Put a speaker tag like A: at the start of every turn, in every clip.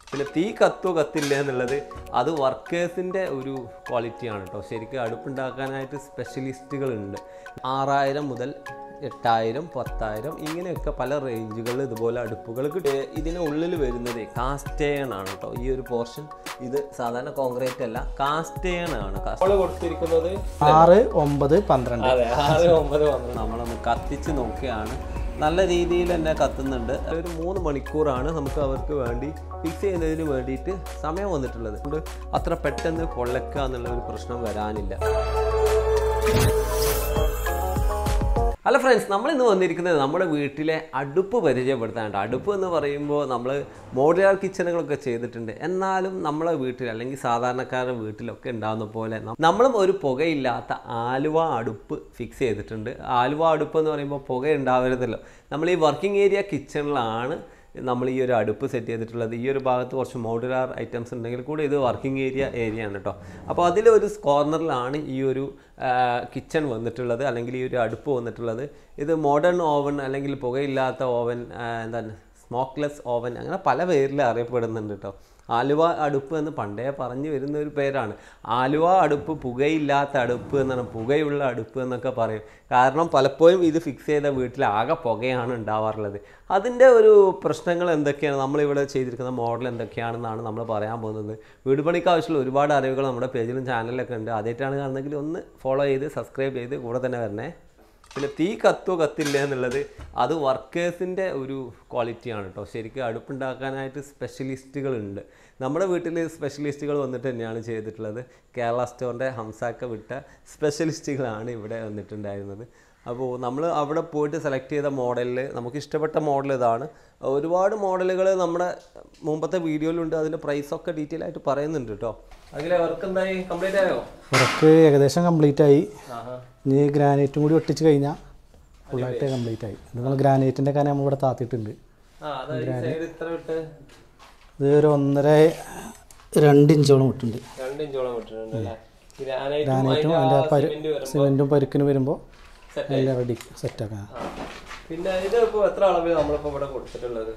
A: പിന്നെ തീ കത്തോ കത്തില്ല എന്നുള്ളത് അത് വർക്കേഴ്സിൻ്റെ ഒരു ക്വാളിറ്റിയാണ് കേട്ടോ ശരിക്കും അടുപ്പുണ്ടാക്കാനായിട്ട് സ്പെഷ്യലിസ്റ്റുകളുണ്ട് ആറായിരം മുതൽ എട്ടായിരം പത്തായിരം ഇങ്ങനെയൊക്കെ പല റേഞ്ചുകളിൽ ഇതുപോലെ അടുപ്പുകൾ കിട്ടും ഇതിന് ഉള്ളിൽ വരുന്നത് കാസ്റ്റേൺ ആണ് കേട്ടോ ഈ ഒരു പോർഷൻ ഇത് സാധാരണ കോൺക്രീറ്റ് അല്ല കാസ്റ്റേൺ ആണ് കാസ്റ്റ് കൊടുത്തിരിക്കുന്നത്
B: ആറ് ഒമ്പത് പന്ത്രണ്ട്
A: അതെ ആറ് ഒമ്പത് പന്ത്രണ്ട് നമ്മളൊന്ന് കത്തിച്ച് നോക്കിയാണ് നല്ല രീതിയിൽ തന്നെ കത്തുന്നുണ്ട് ഒരു മൂന്ന് മണിക്കൂറാണ് നമുക്ക് അവർക്ക് വേണ്ടി ഫിക്സ് ചെയ്യുന്നതിന് വേണ്ടിയിട്ട് സമയം വന്നിട്ടുള്ളത് അതുകൊണ്ട് അത്ര പെട്ടെന്ന് പൊള്ളക്കുക എന്നുള്ള ഒരു പ്രശ്നം വരാനില്ല ഹലോ ഫ്രണ്ട്സ് നമ്മൾ ഇന്ന് വന്നിരിക്കുന്നത് നമ്മുടെ വീട്ടിലെ അടുപ്പ് പരിചയപ്പെടുത്താനുണ്ട് അടുപ്പ് എന്ന് പറയുമ്പോൾ നമ്മൾ മോഡുലാർ കിച്ചണുകളൊക്കെ ചെയ്തിട്ടുണ്ട് എന്നാലും നമ്മളെ വീട്ടിൽ അല്ലെങ്കിൽ സാധാരണക്കാരുടെ വീട്ടിലൊക്കെ ഉണ്ടാകുന്ന പോലെ നം- നമ്മളും ഒരു പുകയില്ലാത്ത ആലുവ അടുപ്പ് ഫിക്സ് ചെയ്തിട്ടുണ്ട് ആലുവ അടുപ്പ് എന്ന് പറയുമ്പോൾ പുക ഉണ്ടാവരുതല്ലോ നമ്മൾ ഈ വർക്കിംഗ് ഏരിയ കിച്ചണിലാണ് നമ്മൾ ഈ ഒരു അടുപ്പ് സെറ്റ് ചെയ്തിട്ടുള്ളത് ഈ ഒരു ഭാഗത്ത് കുറച്ച് മോഡുലാർ ഐറ്റംസ് ഉണ്ടെങ്കിൽ കൂടി ഇത് വർക്കിംഗ് ഏരിയ ഏരിയ ആണ് കേട്ടോ അപ്പോൾ അതിലൊരു കോർണറിലാണ് ഈ ഒരു കിച്ചൺ വന്നിട്ടുള്ളത് അല്ലെങ്കിൽ ഈ ഒരു അടുപ്പ് വന്നിട്ടുള്ളത് ഇത് മോഡേൺ ഓവൻ അല്ലെങ്കിൽ പുകയില്ലാത്ത ഓവൻ എന്താണ് സ്മോക്ക്ലെസ് ഓവൻ അങ്ങനെ പല പേരിൽ അറിയപ്പെടുന്നുണ്ട് കേട്ടോ ആലുവ അടുപ്പ് എന്ന് പണ്ടേ പറഞ്ഞു വരുന്ന ഒരു പേരാണ് ആലുവ അടുപ്പ് പുകയില്ലാത്ത അടുപ്പ് എന്നാണ് പുകയുള്ള അടുപ്പ് എന്നൊക്കെ പറയും കാരണം പലപ്പോഴും ഇത് ഫിക്സ് ചെയ്ത വീട്ടിൽ ആകെ പുകയാണ് ഉണ്ടാവാറുള്ളത് അതിൻ്റെ ഒരു പ്രശ്നങ്ങൾ എന്തൊക്കെയാണ് നമ്മളിവിടെ ചെയ്തിരിക്കുന്ന മോഡൽ എന്തൊക്കെയാണെന്നാണ് നമ്മൾ പറയാൻ പോകുന്നത് വീട് പണിക്ക് ആവശ്യമുള്ള ഒരുപാട് അറിവുകൾ നമ്മുടെ പേജിലും ചാനലിലൊക്കെ ഉണ്ട് ആദ്യമായിട്ടാണ് കാണുന്നതെങ്കിൽ ഒന്ന് ഫോളോ ചെയ്ത് സബ്സ്ക്രൈബ് ചെയ്ത് കൂടെ തന്നെ വരണേ പിന്നെ തീ കത്തോ കത്തില്ല എന്നുള്ളത് അത് വർക്കേഴ്സിൻ്റെ ഒരു ക്വാളിറ്റിയാണ് കേട്ടോ ശരിക്കും അടുപ്പുണ്ടാക്കാനായിട്ട് സ്പെഷ്യലിസ്റ്റുകളുണ്ട് നമ്മുടെ വീട്ടിൽ സ്പെഷ്യലിസ്റ്റുകൾ വന്നിട്ട് തന്നെയാണ് ചെയ്തിട്ടുള്ളത് കേരള സ്റ്റോറിൻ്റെ ഹംസാക്ക വിട്ട സ്പെഷ്യലിസ്റ്റുകളാണ് ഇവിടെ വന്നിട്ടുണ്ടായിരുന്നത് അപ്പോൾ നമ്മൾ അവിടെ പോയിട്ട് സെലക്ട് ചെയ്ത മോഡലിൽ നമുക്ക് ഇഷ്ടപ്പെട്ട മോഡൽ ഇതാണ് ഒരുപാട് മോഡലുകൾ നമ്മുടെ മുമ്പത്തെ വീഡിയോയിലുണ്ട് അതിൻ്റെ പ്രൈസൊക്കെ ഡീറ്റെയിൽ ആയിട്ട് പറയുന്നുണ്ട് കേട്ടോ അതിലെ വർക്ക് എന്തായി കംപ്ലീറ്റ് ആയോ
B: വർക്ക് ഏകദേശം കംപ്ലീറ്റ് ആയി
A: ആഹാ
B: ഇനി ഗ്രാനൈറ്റും കൂടി ഒട്ടിച്ച് കഴിഞ്ഞാൽ ഫുള്ളായിട്ട് കംപ്ലീറ്റ് ആയി ഇത് നമ്മൾ ഗ്രാനൈറ്റിൻ്റെ കാര്യം നമ്മളിവിടെ താത്തിയിട്ടുണ്ട്
A: ആ അതാ ഈ സൈഡ് ഇത്ര വിട്ട്
B: ഇത് ഒരു ഒന്നര രണ്ട് ഇഞ്ചോളം വിട്ടുണ്ട്
A: രണ്ട് ഇഞ്ചോളം വിട്ടിട്ടുണ്ട് അല്ലേ ഗ്രാനൈറ്റും
B: ഗ്രാനൈറ്റും
A: അതിന്റെ
B: അതിൻ്റെ
A: ആ
B: പരു
A: സിമെന്റ് വരുമ്പോ
B: സിമെൻറ്റും പരുക്കിന് വരുമ്പോൾ
A: set
B: എല്ലാം റെഡി സെറ്റാക്കാൻ
A: ആ. പിന്നെ ഇത് ഇപ്പൊ എത്ര അളവിൽ നമ്മളിപ്പോ ഇവിടെ കൊടുത്തിട്ടുള്ളത്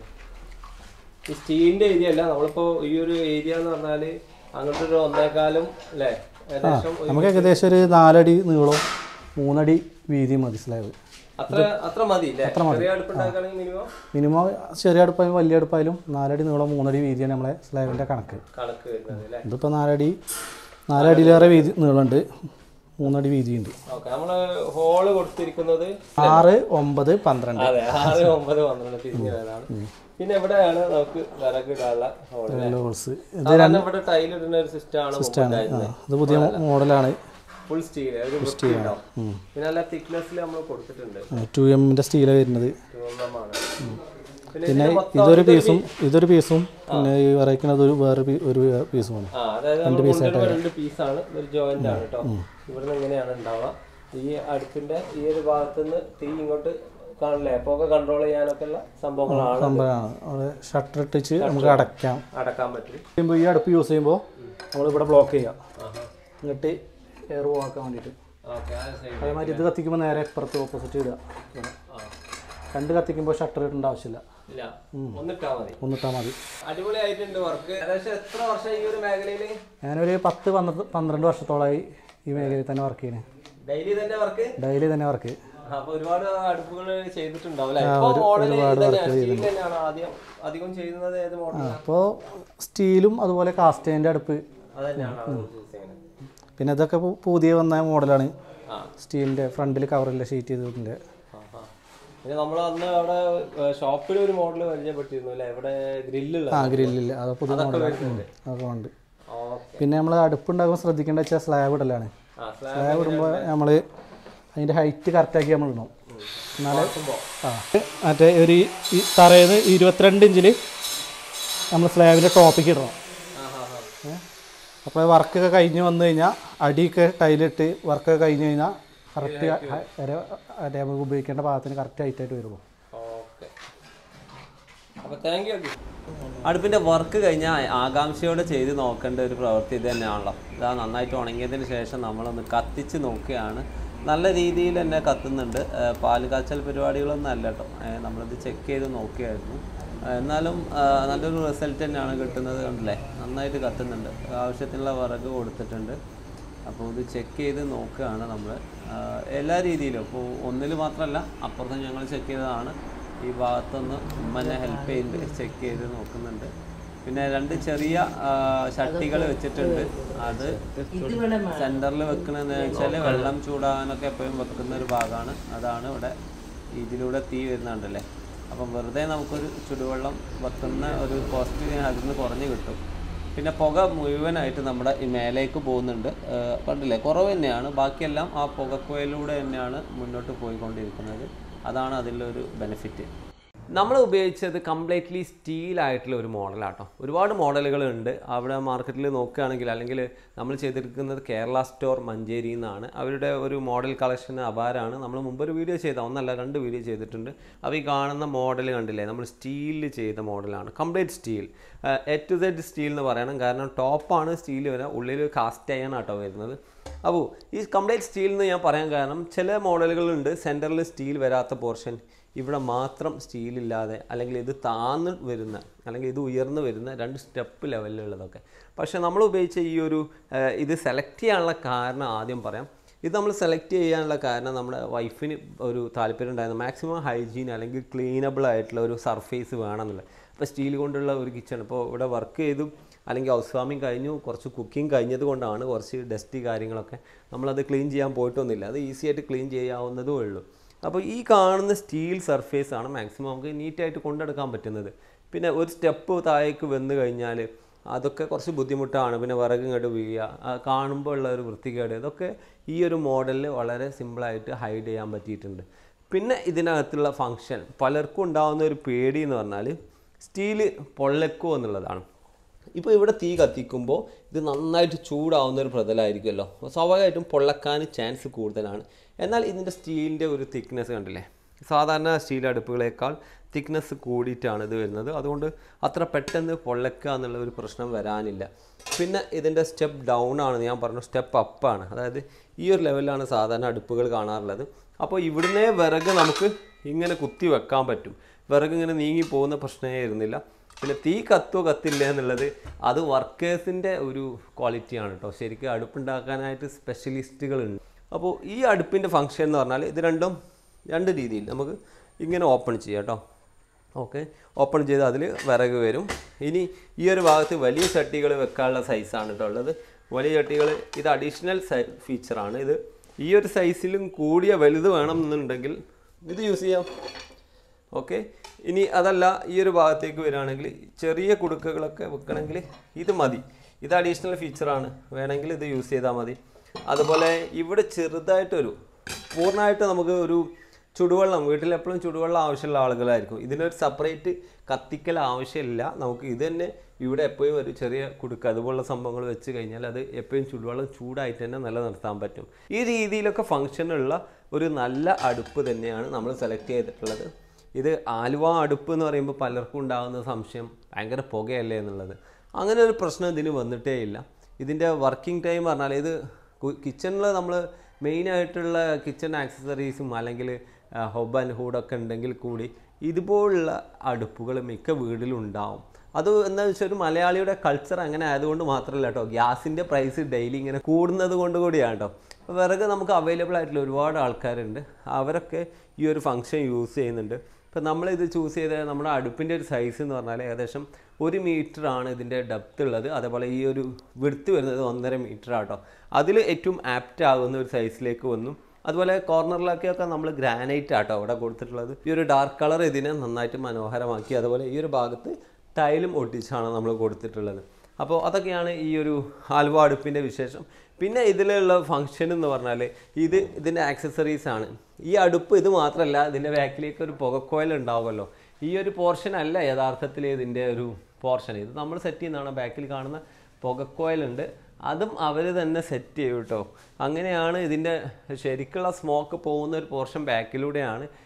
A: ഈ സ്റ്റീലിന്റെ ഏരിയ അല്ല നമ്മളിപ്പോ ഈ ഒരു ഏരിയ എന്ന് പറഞ്ഞാല് അങ്ങോട്ട് ഒരു ഒന്നേക്കാലും അല്ലേ ഏകദേശം ഒരു-
B: നമുക്ക് ഏകദേശം ഒരു നാലടി നീളവും മൂന്നടി വീതിയും മതി സ്ലാബ്
A: അത്ര അത്ര മതി അല്ലേ ചെറിയ അടുപ്പുണ്ടാക്കുകയാണെങ്കിൽ മിനിമം
B: മിനിമം ചെറിയ അടുപ്പായാലും വലിയ അടുപ്പായാലും നാലടി നീളം മൂന്നടി വീതിയാണ് നമ്മളെ സ്ലാബിൻ്റെ കണക്ക്
A: കണക്ക് വരുന്നത് അല്ലേ
B: ഇതിപ്പോൾ നാലടി നാലടിയിലേറെ വീതി നീളമുണ്ട് മൂന്നടി വീതിയുണ്ട്
A: ഓക്കെ നമ്മള് ഹോള് കൊടുത്തിരിക്കുന്നത്
B: ആറ് ഒമ്പത് പന്ത്രണ്ട്
A: അതെ ആറ് ഒമ്പത് പന്ത്രണ്ട് തിരിഞ്ഞു വരാണ് പിന്നെ എവിടെയാണ് നമുക്ക് വിറക് ഇടാനുള്ള ഹോള്
B: ഹോൾസ്
A: സാധാരണ ഇവിടെ ടൈൽ ഇടുന്ന ഒരു സിസ്റ്റം ആണ് മുമ്പ് ഉണ്ടായിരുന്നത്
B: ഇത് പുതിയ മോഡലാണ്
A: ഫുൾ സ്റ്റീൽ ഒരു വൃത്തി ഉണ്ടാവും പിന്നെ നല്ല തിക്നെസ്സിൽ നമ്മൾ കൊടുത്തിട്ടുണ്ട്
B: ടു എമ്മിൻ്റെ സ്റ്റീലാണ് വരുന്നത്
A: ചുവന്നമാണ് പിന്നെ
B: പിന്നെ
A: ഇതിന് മൊത്തം
B: ഇതൊരു പീസും ഇതൊരു പീസും പിന്നെ ഈ വരയ്ക്കുന്നത് ഒരു വേറെ പീ- ഒരു പീസുമാണ്
A: ആ അതായത് നമ്മൾ കൊണ്ടുവരുമ്പോൾ രണ്ട് പീസാണ് ഒരു ജോയിന്റ് ആണ് കേട്ടോ ഇവിടുന്ന് ഇങ്ങനെയാണ് ഉണ്ടാവുക ഈ അടുപ്പിന്റെ ഈ ഒരു ഭാഗത്തുനിന്ന് തീ ഇങ്ങോട്ട് കാണില്ലേ പുക കൺട്രോൾ ചെയ്യാനൊക്കെ ഉള്ള സംഭവങ്ങളാണ്
B: സംഭവമാണ് അവിടെ ഷട്ടർ ഇട്ടിച്ച് നമുക്ക് അടയ്ക്കാം
A: അടക്കാൻ പറ്റും
B: ചെയ്യുമ്പോൾ ഈ അടുപ്പ് യൂസ് ചെയ്യുമ്പോൾ നമ്മളിവിടെ ബ്ലോക്ക് ചെയ്യാം എന്നിട്ട് എയർ ആക്കാൻ വേണ്ടിയിട്ട്
A: ഓക്കെ ആ സൈഡ്
B: അതേമാതിരി ഇത് കത്തിക്കുമ്പോൾ നേരെ ഇപ്പുറത്ത് ഓപ്പോസിറ്റ് ഇടുക ഇങ്ങനെ. രണ്ട് കത്തിക്കുമ്പോൾ ഷട്ടർ ഇടേണ്ട ആവശ്യമില്ല
A: ഇല്ല ഒന്നിട്ടാ മതി
B: ഒന്നിട്ടാൽ മതി
A: അടിപൊളിയായിട്ടുണ്ട് വർക്ക് ഏകദേശം എത്ര വർഷം ഈ ഒരു മേഖലയിൽ
B: ഞാനൊരു പത്ത് പന്ത്രണ്ട് പന്ത്രണ്ട് വർഷത്തോളമായി ഈ മേഖലയിൽ തന്നെ വർക്ക് ചെയ്യുന്നത്
A: ഡെയിലി തന്നെ വർക്ക്
B: ഡെയിലി തന്നെ വർക്ക്
A: അപ്പൊ ഒരുപാട് അടുപ്പുകൾ ചെയ്തിട്ടുണ്ടാവും അല്ലേ ഇപ്പൊ മോഡൽ സ്റ്റീൽ തന്നെയാണ് ആദ്യം അധികം ചെയ്യുന്നത് ഏത് മോഡൽ
B: അപ്പോൾ സ്റ്റീലും അതുപോലെ കാസ്റ്റേൻ്റെ അടുപ്പ്
A: അത് തന്നെയാണ് യൂസ് ചെയ്യുന്നത്
B: പിന്നെ ഇതൊക്കെ പു- പുതിയ വന്ന മോഡലാണ്
A: ആ
B: സ്റ്റീലിൻ്റെ ഫ്രണ്ടിൽ കവറില്ല ഷീറ്റ് ചെയ്തതിൻ്റെ
A: ആ, ആ. പിന്നെ നമ്മൾ അന്ന് അവിടെ ഷോപ്പിൽ ഒരു മോഡൽ പരിചയപ്പെട്ടിരുന്നു അല്ലേ ഇവിടെ ഗ്രില്ലുള്ള
B: ആ ഗ്രില്ലില്ല അത് പുതിയ മോഡലാണ് അതൊക്കെ ഉണ്ട്
A: ഓക്കെ
B: പിന്നെ നമ്മൾ അടുപ്പുണ്ടാകുമ്പോൾ ശ്രദ്ധിക്കേണ്ട വെച്ചാൽ സ്ലാബ് ഇടലാണ്
A: ആ സ്ലാബ്
B: സ്ലാബ് ഇടുമ്പോൾ നമ്മൾ അതിൻ്റെ ഹൈറ്റ് കറക്റ്റാക്കി നമ്മൾ ഇടണം എന്നാലേ ആ മറ്റേ ഒരു ഈ തറയിൽ ഇരുപത്തിരണ്ട് ഇഞ്ചിൽ നമ്മൾ സ്ലാബിൻ്റെ ടോപ്പിക്ക് ഇടണം
A: ആ ആ ആ
B: അപ്പോൾ വർക്കൊക്കെ കഴിഞ്ഞ് വന്നു കഴിഞ്ഞാൽ അടിയൊക്കെ ടൈലിട്ട് വർക്കൊക്കെ കഴിഞ്ഞ് കഴിഞ്ഞാൽ കറക്റ്റ് നമുക്ക് ഉപയോഗിക്കേണ്ട പാകത്തിന് കറക്റ്റ് ഹൈറ്റായിട്ട് വരുള്ളൂ
A: ഓക്കെ അപ്പോൾ താങ്ക് യു അടുപ്പിൻ്റെ വർക്ക് കഴിഞ്ഞാൽ ആകാംക്ഷയോടെ ചെയ്ത് നോക്കേണ്ട ഒരു പ്രവൃത്തി ഇത് തന്നെയാണല്ലോ ഇതാ നന്നായിട്ട് ഉണങ്ങിയതിന് ശേഷം നമ്മളൊന്ന് കത്തിച്ച് നോക്കുകയാണ് നല്ല രീതിയിൽ തന്നെ കത്തുന്നുണ്ട് ഏഹ് പാല് കാച്ചൽ പരിപാടികളൊന്നും അല്ല കേട്ടോ ഏഹ് നമ്മളിത് ചെക്ക് ചെയ്ത് നോക്കിയായിരുന്നു എന്നാലും ആ, നല്ലൊരു റിസൾട്ട് തന്നെയാണ് കിട്ടുന്നത് കണ്ടില്ലേ നന്നായിട്ട് കത്തുന്നുണ്ട് ആവശ്യത്തിനുള്ള വിറക് കൊടുത്തിട്ടുണ്ട് അപ്പോൾ ഇത് ചെക്ക് ചെയ്ത് നോക്കുകയാണ് നമ്മൾ എല്ലാ രീതിയിലും ഇപ്പോൾ ഒന്നിൽ മാത്രമല്ല അപ്പുറത്ത് ഞങ്ങൾ ചെക്ക് ചെയ്തതാണ് ഈ ഭാഗത്തുനിന്ന് ഉമ്മനെ ഹെൽപ്പ് ചെയ്ത് ചെക്ക് ചെയ്ത് നോക്കുന്നുണ്ട് പിന്നെ രണ്ട് ചെറിയ ചട്ടികൾ വെച്ചിട്ടുണ്ട് അത് സെൻറ്ററിൽ വെക്കണമെന്ന് വെച്ചാൽ വെള്ളം ചൂടാകാനൊക്കെ എപ്പോഴും വെക്കുന്ന ഒരു ഭാഗമാണ് അതാണ് ഇവിടെ ഇതിലൂടെ തീ വരുന്നുണ്ടല്ലേ അപ്പം വെറുതെ നമുക്കൊരു ചുടുവെള്ളം വെക്കുന്ന ഒരു കോസ്റ്റ് അതിൽ നിന്ന് കുറഞ്ഞ് കിട്ടും പിന്നെ പുക മുഴുവനായിട്ട് നമ്മുടെ ഈ മേലേക്ക് പോകുന്നുണ്ട് ഏഹ് കണ്ടില്ലേ കുറവ് തന്നെയാണ് ബാക്കിയെല്ലാം ആ പുകക്കുവയിലൂടെ തന്നെയാണ് മുന്നോട്ട് പോയിക്കൊണ്ടിരിക്കുന്നത് അതാണ് അതിലൊരു ബെനിഫിറ്റ് നമ്മൾ ഉപയോഗിച്ചത് കംപ്ലീറ്റ്ലി സ്റ്റീൽ ആയിട്ടുള്ള ഒരു മോഡലാട്ടോ ഒരുപാട് മോഡലുകൾ ഉണ്ട് അവിടെ മാർക്കറ്റിൽ നോക്കുകയാണെങ്കിൽ അല്ലെങ്കിൽ നമ്മൾ ചെയ്തിരിക്കുന്നത് കേരള സ്റ്റോർ മഞ്ചേരി എന്നാണ് അവരുടെ ഒരു മോഡൽ കളക്ഷൻ അപാരാണ് നമ്മൾ മുമ്പ് ഒരു വീഡിയോ ചെയ്ത ഒന്നല്ല രണ്ട് വീഡിയോ ചെയ്തിട്ടുണ്ട് അപ്പോൾ ഈ കാണുന്ന മോഡൽ കണ്ടില്ലേ നമ്മൾ സ്റ്റീലിൽ ചെയ്ത മോഡലാണ് complete steel A to Z steel എന്ന് പറയണം കാരണം ടോപ്പാണ് സ്റ്റീൽ വരിക ഉള്ളിൽ കാസ്റ്റ് അയൺ ആട്ടോ വരുന്നത് അപ്പോൾ ഈ കംപ്ലീറ്റ് സ്റ്റീൽ എന്ന് ഞാൻ പറയാൻ കാരണം ചില മോഡലുകളുണ്ട് സെൻറ്ററിൽ സ്റ്റീൽ വരാത്ത പോർഷൻ ഇവിടെ മാത്രം സ്റ്റീലില്ലാതെ അല്ലെങ്കിൽ ഇത് താന്ന് വരുന്ന അല്ലെങ്കിൽ ഇത് ഉയർന്നു വരുന്ന രണ്ട് സ്റ്റെപ്പ് ലെവലിലുള്ളതൊക്കെ പക്ഷേ നമ്മൾ ഉപയോഗിച്ച ഈ ഒരു ആ, ഇത് സെലക്ട് ചെയ്യാനുള്ള കാരണം ആദ്യം പറയാം ഇത് നമ്മൾ സെലക്ട് ചെയ്യാനുള്ള കാരണം നമ്മുടെ വൈഫിന് ഒരു താല്പര്യം ഉണ്ടായിരുന്നു മാക്സിമം ഹൈജീൻ അല്ലെങ്കിൽ ക്ലീനബിൾ ആയിട്ടുള്ള ഒരു സർഫേസ് വേണമെന്നുള്ളത് അപ്പോൾ സ്റ്റീൽ കൊണ്ടുള്ള ഒരു കിച്ചൺ ഇപ്പോൾ ഇവിടെ വർക്ക് ചെയ്തു അല്ലെങ്കിൽ ഹൗസ് വാമിങ് കഴിഞ്ഞു കുറച്ച് കുക്കിംഗ് കഴിഞ്ഞത് കൊണ്ടാണ് കുറച്ച് ഡസ്റ്റി കാര്യങ്ങളൊക്കെ നമ്മളത് ക്ലീൻ ചെയ്യാൻ പോയിട്ടൊന്നുമില്ല അത് ഈസി ആയിട്ട് ക്ലീൻ ചെയ്യാവുന്നതേ ഉള്ളൂ അപ്പോൾ ഈ കാണുന്ന സ്റ്റീൽ സർഫേസ് ആണ് മാക്സിമം നമുക്ക് നീറ്റായിട്ട് കൊണ്ടെടുക്കാൻ പറ്റുന്നത് പിന്നെ ഒരു സ്റ്റെപ്പ് താഴേക്ക് വന്നു കഴിഞ്ഞാൽ അതൊക്കെ കുറച്ച് ബുദ്ധിമുട്ടാണ് പിന്നെ വിറക് ഇങ്ങോട്ട് വീഴുക ആ കാണുമ്പോൾ ഉള്ള ഒരു വൃത്തികേട് ഇതൊക്കെ ഈ ഒരു മോഡലിൽ വളരെ സിമ്പിളായിട്ട് ഹൈഡ് ചെയ്യാൻ പറ്റിയിട്ടുണ്ട് പിന്നെ ഇതിനകത്തുള്ള ഫങ്ഷൻ പലർക്കും ഉണ്ടാകുന്ന ഒരു പേടി എന്ന് പറഞ്ഞാൽ സ്റ്റീല് പൊള്ളക്കോ എന്നുള്ളതാണ് ഇപ്പോൾ ഇവിടെ തീ കത്തിക്കുമ്പോൾ ഇത് നന്നായിട്ട് ചൂടാവുന്ന ഒരു പ്രതലമായിരിക്കുമല്ലോ അപ്പോൾ സ്വാഭാവികമായിട്ടും പൊള്ളക്കാൻ ചാൻസ് കൂടുതലാണ് എന്നാൽ ഇതിൻ്റെ സ്റ്റീലിൻ്റെ ഒരു തിക്നെസ് കണ്ടില്ലേ സാധാരണ സ്റ്റീൽ അടുപ്പുകളേക്കാൾ തിക്നെസ് കൂടിയിട്ടാണ് ഇത് വരുന്നത് അതുകൊണ്ട് അത്ര പെട്ടെന്ന് പൊള്ളക്കുക എന്നുള്ള ഒരു പ്രശ്നം വരാനില്ല പിന്നെ ഇതിൻ്റെ സ്റ്റെപ്പ് ഡൗൺ ആണ് ഞാൻ പറഞ്ഞു സ്റ്റെപ്പ് അപ്പാണ് അതായത് ഈ ഒരു ലെവലിലാണ് സാധാരണ അടുപ്പുകൾ കാണാറുള്ളത് അപ്പോൾ ഇവിടുന്നേ വിറക് നമുക്ക് ഇങ്ങനെ കുത്തി വെക്കാൻ പറ്റും വിറക് ഇങ്ങനെ നീങ്ങി പോകുന്ന പ്രശ്നമേ ഇരുന്നില്ല പിന്നെ തീ കത്തോ കത്തില്ല എന്നുള്ളത് അത് വർക്കേഴ്സിൻ്റെ ഒരു ക്വാളിറ്റിയാണ് കേട്ടോ ശരിക്കും അടുപ്പുണ്ടാക്കാനായിട്ട് സ്പെഷ്യലിസ്റ്റുകളുണ്ട് അപ്പോൾ ഈ അടുപ്പിൻ്റെ ഫങ്ഷൻ എന്ന് പറഞ്ഞാൽ ഇത് രണ്ടും രണ്ട് രീതിയിൽ നമുക്ക് ഇങ്ങനെ ഓപ്പൺ ചെയ്യാം കേട്ടോ ഓക്കെ ഓപ്പൺ ചെയ്ത് അതിൽ വിറക് വരും ഇനി ഈ ഒരു ഭാഗത്ത് വലിയ ചട്ടികൾ വെക്കാനുള്ള സൈസാണ് കേട്ടോ ഉള്ളത് വലിയ ചട്ടികൾ ഇത് അഡീഷണൽ സൈ ഫീച്ചറാണ് ഇത് ഈ ഒരു സൈസിലും കൂടിയ വലുത് വേണം എന്നുണ്ടെങ്കിൽ ഇത് യൂസ് ചെയ്യാം ഓക്കെ ഇനി അതല്ല ഈ ഒരു ഭാഗത്തേക്ക് വരികയാണെങ്കിൽ ചെറിയ കുടുക്കകളൊക്കെ വെക്കണമെങ്കിൽ ഇത് മതി ഇത് അഡീഷണൽ ഫീച്ചറാണ് വേണമെങ്കിൽ ഇത് യൂസ് ചെയ്താൽ മതി അതുപോലെ ഇവിടെ ചെറുതായിട്ടൊരു പൂർണ്ണമായിട്ട് നമുക്ക് ഒരു ചുടുവെള്ളം വീട്ടിൽ എപ്പോഴും ചുടുവെള്ളം ആവശ്യമുള്ള ആളുകളായിരിക്കും ഇതിനൊരു സെപ്പറേറ്റ് കത്തിക്കൽ ആവശ്യമില്ല നമുക്ക് ഇത് തന്നെ ഇവിടെ എപ്പോഴും ഒരു ചെറിയ കുടുക്ക അതുപോലുള്ള സംഭവങ്ങൾ വെച്ച് കഴിഞ്ഞാൽ അത് എപ്പോഴും ചുടുവെള്ളം ചൂടായിട്ട് തന്നെ നിലനിർത്താൻ പറ്റും ഈ രീതിയിലൊക്കെ ഫങ്ഷനുള്ള ഒരു നല്ല അടുപ്പ് തന്നെയാണ് നമ്മൾ സെലക്ട് ചെയ്തിട്ടുള്ളത് ഇത് ആലുവ അടുപ്പ് എന്ന് പറയുമ്പോൾ പലർക്കും ഉണ്ടാകുന്ന സംശയം ഭയങ്കര പുകയല്ലേ എന്നുള്ളത് അങ്ങനെ ഒരു പ്രശ്നം ഇതിന് വന്നിട്ടേ ഇല്ല ഇതിൻ്റെ വർക്കിംഗ് ടൈം പറഞ്ഞാൽ ഇത് കിച്ചണിൽ നമ്മൾ മെയിനായിട്ടുള്ള കിച്ചൺ ആക്സസറീസും അല്ലെങ്കിൽ ഹൊബ് ആൻഡ് ഹൂഡൊക്കെ ഉണ്ടെങ്കിൽ കൂടി ഇതുപോലുള്ള അടുപ്പുകൾ മിക്ക വീട്ടിലും ഉണ്ടാവും അത് എന്താണെന്ന് വെച്ചാൽ ഒരു മലയാളിയുടെ കൾച്ചർ അങ്ങനെ ആയതുകൊണ്ട് മാത്രമല്ല കേട്ടോ ഗ്യാസിൻ്റെ പ്രൈസ് ഡെയിലി ഇങ്ങനെ കൂടുന്നത് കൊണ്ട് കൂടിയാണ് കേട്ടോ അപ്പോൾ വിറക് നമുക്ക് അവൈലബിൾ ആയിട്ടുള്ള ഒരുപാട് ആൾക്കാരുണ്ട് അവരൊക്കെ ഈ ഒരു ഫംഗ്ഷൻ യൂസ് ചെയ്യുന്നുണ്ട് ഇപ്പം നമ്മളിത് ചൂസ് ചെയ്ത നമ്മുടെ അടുപ്പിൻ്റെ ഒരു സൈസ് എന്ന് പറഞ്ഞാൽ ഏകദേശം ഒരു മീറ്റർ ആണ് ഇതിൻ്റെ ഡെപ്ത് ഉള്ളത് അതേപോലെ ഈ ഒരു വിടുത്ത് വരുന്നത് ഒന്നര മീറ്റർ ആട്ടോ അതിൽ ഏറ്റവും ആപ്റ്റ് ആകുന്ന ഒരു സൈസിലേക്ക് വന്നു അതുപോലെ കോർണറിലൊക്കെയൊക്കെ നമ്മൾ ഗ്രാനൈറ്റ് ആട്ടോ അവിടെ കൊടുത്തിട്ടുള്ളത് ഈ ഒരു ഡാർക്ക് കളർ ഇതിനെ നന്നായിട്ട് മനോഹരമാക്കി അതുപോലെ ഈ ഒരു ഭാഗത്ത് ടൈലും ഒട്ടിച്ചാണ് നമ്മൾ കൊടുത്തിട്ടുള്ളത് അപ്പോൾ അതൊക്കെയാണ് ഈ ഒരു ആൽവ അടുപ്പിൻ്റെ വിശേഷം പിന്നെ ഇതിലുള്ള ഫങ്ഷൻ എന്ന് പറഞ്ഞാൽ ഇത് ഇതിൻ്റെ ആക്സസറീസ് ആണ് ഈ അടുപ്പ് ഇത് മാത്രമല്ല ഇതിൻ്റെ ബാക്കിലേക്ക് ഒരു പുകക്കോയിൽ ഉണ്ടാവുമല്ലോ ഈ ഒരു പോർഷൻ അല്ല യഥാർത്ഥത്തിൽ ഇതിൻ്റെ ഒരു പോർഷൻ ഇത് നമ്മൾ സെറ്റ് ചെയ്യുന്നതാണ് ബാക്കിൽ കാണുന്ന പുകക്കോയിലുണ്ട് അതും അവർ തന്നെ സെറ്റ് ചെയ്യും കേട്ടോ അങ്ങനെയാണ് ഇതിൻ്റെ ശരിക്കുള്ള സ്മോക്ക് പോകുന്ന ഒരു പോർഷൻ ബാക്കിലൂടെയാണ്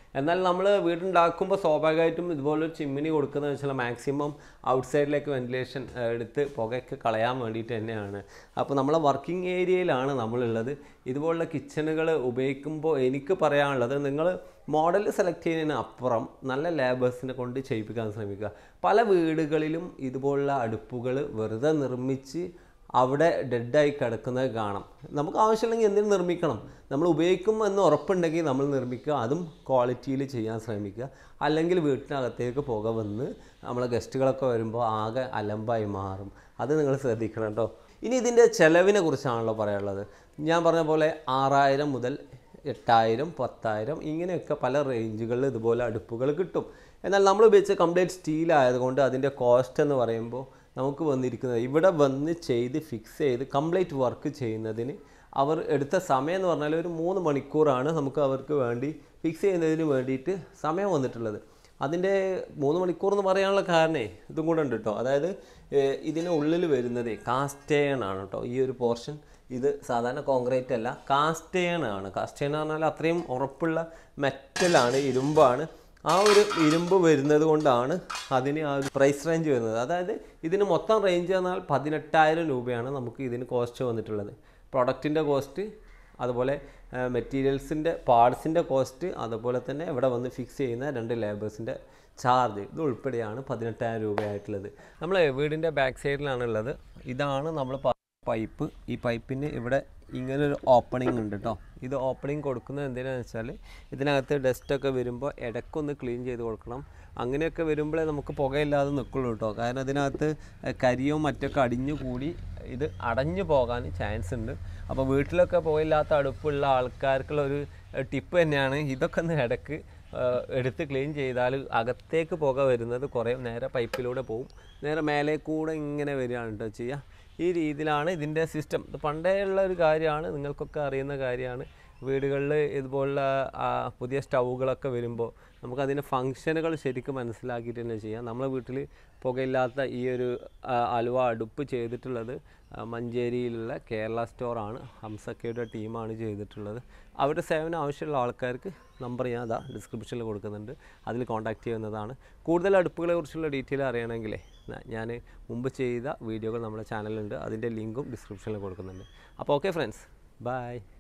A: എന്നാൽ നമ്മൾ വീടുണ്ടാക്കുമ്പോൾ സ്വാഭാവികമായിട്ടും ഇതുപോലൊരു ചിമ്മിനി കൊടുക്കുന്നത് വെച്ചാൽ മാക്സിമം ഔട്ട് സൈഡിലേക്ക് വെന്റിലേഷൻ എടുത്ത് പുകയൊക്കെ കളയാൻ വേണ്ടിയിട്ട് തന്നെയാണ് അപ്പോൾ നമ്മളെ വർക്കിംഗ് ഏരിയയിലാണ് നമ്മളുള്ളത് ഇതുപോലുള്ള കിച്ചണുകൾ ഉപയോഗിക്കുമ്പോൾ എനിക്ക് പറയാനുള്ളത് നിങ്ങൾ മോഡൽ സെലക്ട് ചെയ്യുന്നതിന് അപ്പുറം നല്ല ലേബേഴ്സിനെ കൊണ്ട് ചെയ്യിപ്പിക്കാൻ ശ്രമിക്കുക പല വീടുകളിലും ഇതുപോലുള്ള അടുപ്പുകൾ വെറുതെ നിർമ്മിച്ച് അവിടെ ഡെഡായി കിടക്കുന്നത് കാണാം നമുക്ക് ആവശ്യമില്ലെങ്കിൽ എന്തിനും നിർമ്മിക്കണം നമ്മൾ ഉപയോഗിക്കും എന്ന് ഉറപ്പുണ്ടെങ്കിൽ നമ്മൾ നിർമ്മിക്കുക അതും ക്വാളിറ്റിയിൽ ചെയ്യാൻ ശ്രമിക്കുക അല്ലെങ്കിൽ വീട്ടിനകത്തേക്ക് പുക വന്ന് നമ്മളെ ഗസ്റ്റുകളൊക്കെ വരുമ്പോൾ ആകെ അലമ്പായി മാറും അത് നിങ്ങൾ ശ്രദ്ധിക്കണം കേട്ടോ ഇനി ഇതിൻ്റെ ചിലവിനെ കുറിച്ചാണല്ലോ പറയാനുള്ളത് ഞാൻ പറഞ്ഞ പോലെ ആറായിരം മുതൽ എട്ടായിരം പത്തായിരം ഇങ്ങനെയൊക്കെ പല റേഞ്ചുകളിൽ ഇതുപോലെ അടുപ്പുകൾ കിട്ടും എന്നാൽ നമ്മൾ ഉപയോഗിച്ച കംപ്ലീറ്റ് സ്റ്റീൽ ആയതുകൊണ്ട് അതിൻ്റെ കോസ്റ്റ് എന്ന് പറയുമ്പോൾ നമുക്ക് വന്നിരിക്കുന്നത് ഇവിടെ വന്ന് ചെയ്ത് ഫിക്സ് ചെയ്ത് കംപ്ലീറ്റ് വർക്ക് ചെയ്യുന്നതിന് അവർ എടുത്ത സമയം എന്ന് പറഞ്ഞാൽ ഒരു മൂന്ന് മണിക്കൂറാണ് നമുക്ക് അവർക്ക് വേണ്ടി ഫിക്സ് ചെയ്യുന്നതിന് വേണ്ടിയിട്ട് സമയം വന്നിട്ടുള്ളത് അതിൻ്റെ മൂന്ന് മണിക്കൂർ എന്ന് പറയാനുള്ള കാരണേ ഇതും കൂടെ ഉണ്ട് കേട്ടോ അതായത് ഏഹ്, ഇതിന് ഉള്ളിൽ വരുന്നത് കാസ്റ്റേൺ ആണ് കേട്ടോ ഈ ഒരു പോർഷൻ ഇത് സാധാരണ കോൺക്രീറ്റ് അല്ല കാസ്റ്റേൺ ആണ് കാസ്റ്റേൺ എന്ന് പറഞ്ഞാൽ അത്രയും ഉറപ്പുള്ള മെറ്റലാണ് ഇരുമ്പാണ് ആ ഒരു ഇരുമ്പ് വരുന്നത് കൊണ്ടാണ് അതിന് ആ ഒരു പ്രൈസ് റേഞ്ച് വരുന്നത് അതായത് ഇതിന് മൊത്തം റേഞ്ച് എന്നാൽ പതിനെട്ടായിരം രൂപയാണ് നമുക്ക് ഇതിന് കോസ്റ്റ് വന്നിട്ടുള്ളത് പ്രൊഡക്റ്റിൻ്റെ കോസ്റ്റ് അതുപോലെ മെറ്റീരിയൽസിൻ്റെ പാർട്സിൻ്റെ കോസ്റ്റ് അതുപോലെ തന്നെ ഇവിടെ വന്ന് ഫിക്സ് ചെയ്യുന്ന രണ്ട് ലേബേഴ്സിൻ്റെ ചാർജ് ഇത് ഉൾപ്പെടെയാണ് പതിനെട്ടായിരം രൂപയായിട്ടുള്ളത് നമ്മൾ വീടിൻ്റെ ബാക്ക് സൈഡിലാണ് ഉള്ളത് ഇതാണ് നമ്മൾ പൈപ്പ് ഈ പൈപ്പിന് ഇവിടെ ഇങ്ങനെ ഒരു ഓപ്പണിംഗ് ഉണ്ട് കേട്ടോ ഇത് ഓപ്പണിംഗ് കൊടുക്കുന്നത് എന്തിനാണെന്ന് വെച്ചാൽ ഇതിനകത്ത് ഡസ്റ്റൊക്കെ വരുമ്പോൾ ഇടയ്ക്കൊന്ന് ക്ലീൻ ചെയ്ത് കൊടുക്കണം അങ്ങനെയൊക്കെ വരുമ്പോഴേ നമുക്ക് പുകയില്ലാതെ നിൽക്കുള്ളൂ കേട്ടോ കാരണം അതിനകത്ത് കരിയോ മറ്റൊക്കെ അടിഞ്ഞു കൂടി ഇത് അടഞ്ഞു പോകാൻ ചാൻസ് ഉണ്ട് അപ്പോൾ വീട്ടിലൊക്കെ പുകയില്ലാത്ത അടുപ്പുള്ള ആൾക്കാർക്കുള്ള ഒരു ടിപ്പ് തന്നെയാണ് ഇതൊക്കെ ഒന്ന് ഇടയ്ക്ക് ഏഹ് എടുത്ത് ക്ലീൻ ചെയ്താൽ അകത്തേക്ക് പുക വരുന്നത് കുറേ നേരെ പൈപ്പിലൂടെ പോവും നേരെ മേലെ കൂടെ ഇങ്ങനെ വരികയാണ് കേട്ടോ ചെയ്യുക ഈ രീതിയിലാണ് ഇതിൻ്റെ സിസ്റ്റം ഇത് പണ്ടേ ഉള്ള ഒരു കാര്യമാണ് നിങ്ങൾക്കൊക്കെ അറിയുന്ന കാര്യമാണ് വീടുകളിൽ ഇതുപോലുള്ള ആ, പുതിയ സ്റ്റൗകളൊക്കെ വരുമ്പോൾ നമുക്കതിൻ്റെ ഫങ്ഷനുകൾ ശരിക്കും മനസ്സിലാക്കിയിട്ട് തന്നെ ചെയ്യാം നമ്മളെ വീട്ടിൽ പുകയില്ലാത്ത ഈ ഒരു ആ, അലുവ അടുപ്പ് ചെയ്തിട്ടുള്ളത് ആ, മഞ്ചേരിയിലുള്ള കേരള സ്റ്റോറാണ് ഹംസക്കയുടെ ടീമാണ് ചെയ്തിട്ടുള്ളത് അവരുടെ സേവനം ആവശ്യമുള്ള ആൾക്കാർക്ക് നമ്പർ ഞാൻ അതാ ഡിസ്ക്രിപ്ഷനിൽ കൊടുക്കുന്നുണ്ട് അതിൽ കോൺടാക്ട് ചെയ്യുന്നതാണ് കൂടുതൽ അടുപ്പുകളെ കുറിച്ചുള്ള ഡീറ്റെയിൽ അറിയണമെങ്കിലേ ഞാൻ മുമ്പ് ചെയ്ത വീഡിയോകൾ നമ്മുടെ ചാനലിലുണ്ട് അതിൻ്റെ ലിങ്കും ഡിസ്ക്രിപ്ഷനിൽ കൊടുക്കുന്നുണ്ട് അപ്പോൾ ഓക്കെ ഫ്രണ്ട്സ് ബൈ